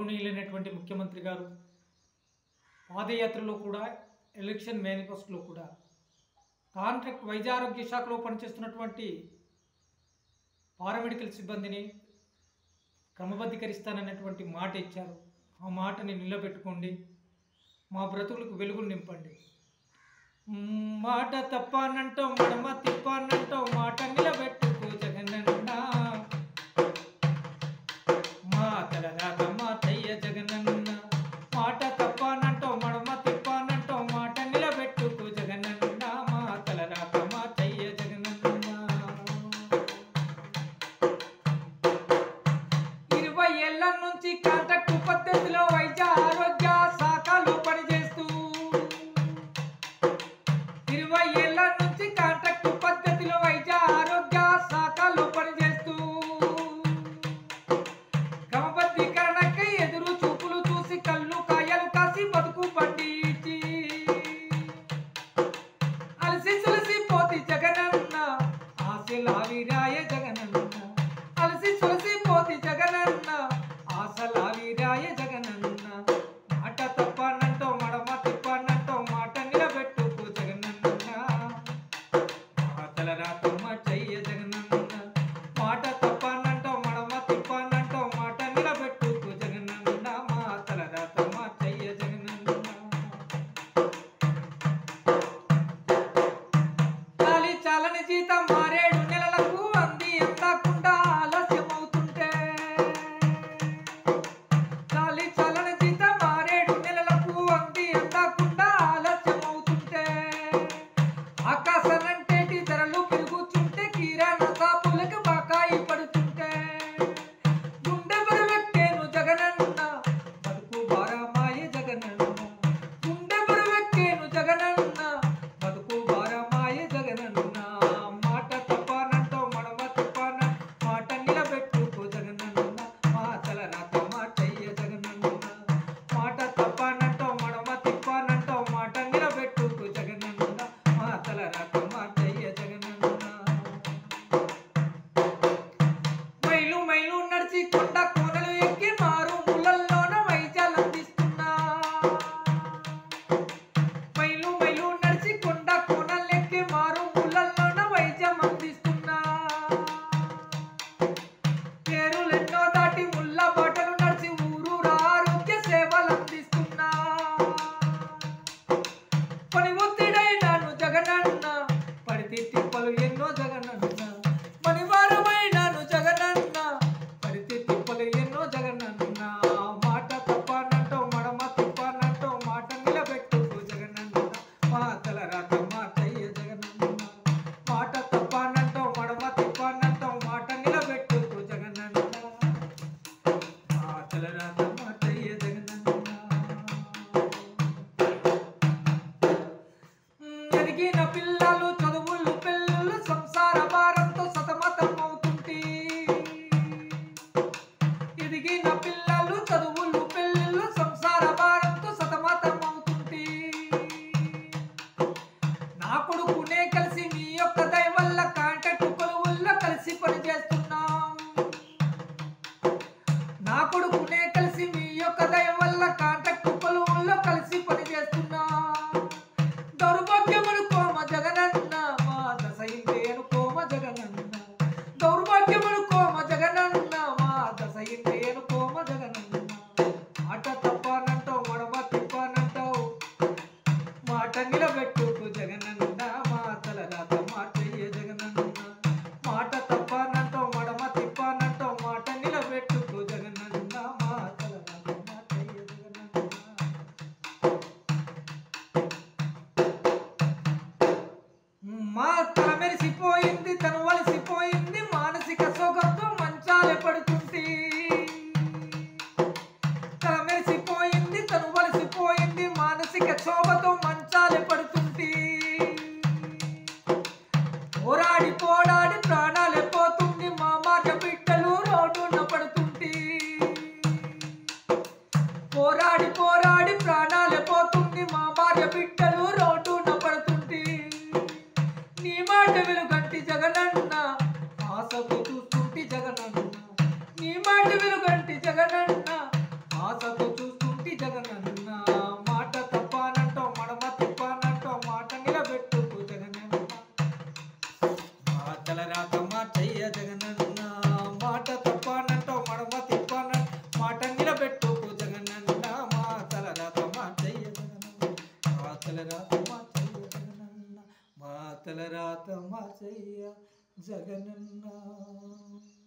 గౌరవనీయులైనటువంటి ముఖ్యమంత్రి గారు పాదయాత్రలో కూడా ఎలక్షన్ మేనిఫెస్టోలో కూడా కాంట్రాక్ట్ వైద్య ఆరోగ్య శాఖలో పనిచేస్తున్నటువంటి పారామెడికల్ సిబ్బందిని క్రమబద్ధీకరిస్తానన్నటువంటి మాట ఇచ్చారు ఆ మాటని నిలబెట్టుకోండి మా బ్రతుకులకు వెలుగులు నింపండి మ్మ్, మాట తప్పానంటావు మడమ తిప్పానంటావు మాట నిలబెట్టుకో జగనన్న మా తలరాక మా తయ్య జగనన్న మాట తప్పానంటావు మడమ తిప్పానంటావు మాట నిలబెట్టుకో జగనన్న మా తలరాక మా తయ్య జగనన్న ఇరవై ఏళ్ల నుంచి కాంట్రాక్ట్ పద్ధతిలో వైద్య ఆరోగ్య శాఖలో పనిచేస్తూ ఇరవై ఏళ్ల నుంచి కాంట్రాక్ట్ పద్ధతిలో వైద్య ఆరోగ్య శాఖలో పనిచేస్తూ క్రమబద్ధీకరణకై ఎదురు చూపులు చూసి కళ్ళు కాయలు కాసి బతుకు పండించి అలసి సులసి పోతి జగనన్న ఆశలావిరాయ జగనన్న అలసి సులసి పోతి జగనన్న ఆశలావిరాయ జగనన్న మాట తప్పనంటో మడమ తిప్పనంటో మాట నిలబెట్టుకు జగనన్న మాటల రాతమ్మ చెయ్య జగనన్న మాట తప్పనంటో మడమ తిప్పనంటో మాట నిలబెట్టుకు జగనన్న మాటల రాతమ్మ చెయ్య జగనన్న చాలి చాలని జీతం మారేడు నెలలకు అంది అందకుండా ఆలస్యమవుతుంటే చాలి చాలని జీతం మారేడు నెలలకు అంది అందకుండా ఆలస్యమవుతుంటే ఆకాశనంటేటి ధరలు పెరుగుతుంటే కిరాణా షాపులకు బాకాయి పడుతుంటే గుండె బరువెక్కేను జగనన్న బతుకు భారమాయ జగనన్న గుండె బరువెక్కేను జగనన్న బతుకు భారమాయ జగనన్న మాట తప్పానంటో మడమ తిప్పాన మాట నిలబెట్టుకో జగనన్న మాటల రాత మాటయ్య జగనన్న మాట తప్పానంటో మడమ తిప్పానంటో మాట నిలబెట్టుకో జగనన్న మాటల రాత మాటయ్య జగనన్న మైలు మైలు నడిచి కొండ కోనలు ఎక్కి మారు ముళ్ళల్లోన వైద్యాలు అందిస్తున్నా మైలు మైలు నడిచి కొండ కోనలు ఎక్కి మారు ముళ్ళల్లోన వైద్యం అందిస్తున్నా పేరులెన్నో దాటి ముళ్ళ బాటలు నడిచి ఊరు ఆరోగ్య సేవలు అందిస్తున్నా పని ఒత్తిడైనాను జగనన్న పడితే తిప్పలు ఎన్నో జగనన్న పనివారమైనాను జగనన్న పడితే తిప్పలు ఎన్నో జగనన్న మాట తప్పానంటో మడమ తిప్పానంటో మాట నిలబెట్టుకో జగనన్న మాటల రాత మాటయ్య జగనన్న మాట తప్పానంటో మడమ తిప్పానంటో మాట నిలబెట్టుకో జగనన్న మాటల రాత మాటయ్య జగనన్న ఎదిగిన పిల్లలు చదువులు పిల్లలు సంసార భారంతో సతమతం అవుతుంటే ఎదిగిన పిల్లలు చదువులు పిల్లలు సంసార భారంతో సతమతం అవుతుంటే నా కొడుకునే కలిసి మీ యొక్క దయ వల్ల కాంటాక్ట్ కొలువుల్లో కలిసి పనిచేస్తున్నాం నా కొడుకునే కలిసి మీ యొక్క దయ వల్ల కాంటాక్ట్ కొలువుల్లో కలిసి పనిచేస్తున్నా దౌర్భాగ్యములు కోమ జగన తల రాత మార్చయ్య జగనన్న మా తల రాత మార్చయ్య జగనన్న